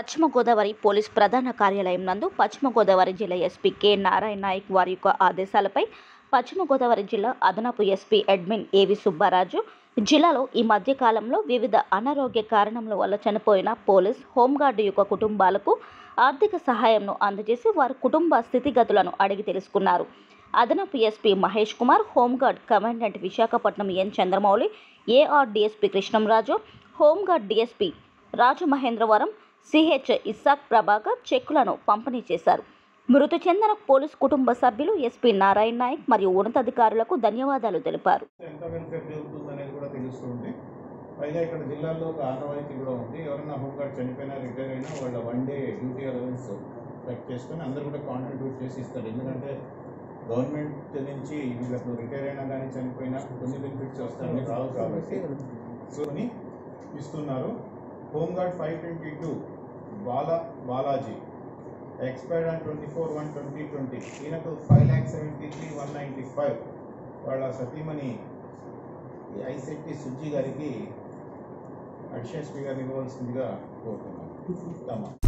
పశ్చిమ గోదావరి పోలీస్ ప్రధాన కార్యాలయం నందు పశ్చిమ గోదావరి జిల్లా ఎస్పీ కె నారాయణ నాయక్ వారి యొక్క ఆదేశాలపై పశ్చిమ గోదావరి జిల్లా అదనపు ఎస్పీ అడ్మిన్ ఏవి సుబ్బారాజు జిల్లాలో ఈ మధ్య కాలంలో వివిధ అనారోగ్య కారణముల వల్ల చనిపోయిన పోలీస్ హోంగార్డు యొక్క కుటుంబాలకు ఆర్థిక సహాయంను అందజేసి వారి కుటుంబ స్థితిగతులను అడిగి తెలుసుకున్నారు అదనపు SP Mahesh Kumar home guard commandant Visakhapatnam N Chandramouli AR DSP Krishnamraju home guard DSP Rajamahendravaram CH Isaac Prabhakar చెక్కులను పంపిణీ చేశారు మృతి చెందిన పోలీస్ కుటుంబ సభ్యులు ఎస్పీ నారాయణ నాయక్ మరియు ఉన్నతాధికారులకు ధన్యవాదాలు తెలిపారు ఎంత వెల్ఫేర్ జరుగుతుంది అనేది కూడా తెలుస్తుంది పైగా ఇక్కడ జిల్లాలో ఒక ఆనవాయితీ కూడా ఉంది ఎవరైనా హోంగార్డ్ చనిపోయినా రిటైర్ అయినా వాళ్ళ one day duty allowance cut చేసుకొని అందరూ కూడా కాంట్రిబ్యూట్ చేసి ఇస్తారు ఎందుకంటే గవర్నమెంట్ నుంచి వీళ్ళకు రిటైర్ అయినా కానీ చనిపోయినా కొన్ని బెనిఫిట్స్ వస్తాయని రావు కాబట్టి సోని ఇస్తున్నారు home guard five twenty two Bala Balaji expired on twenty four one twenty twenty ఈయనకు five lakh seventy three one ninety five వాళ్ళ సతీమణి ఈ ఐశెట్టి సుజ్జి గారికి అడిషనల్ స్పీకర్ ఇవ్వవలసిందిగా కోరుతున్నాను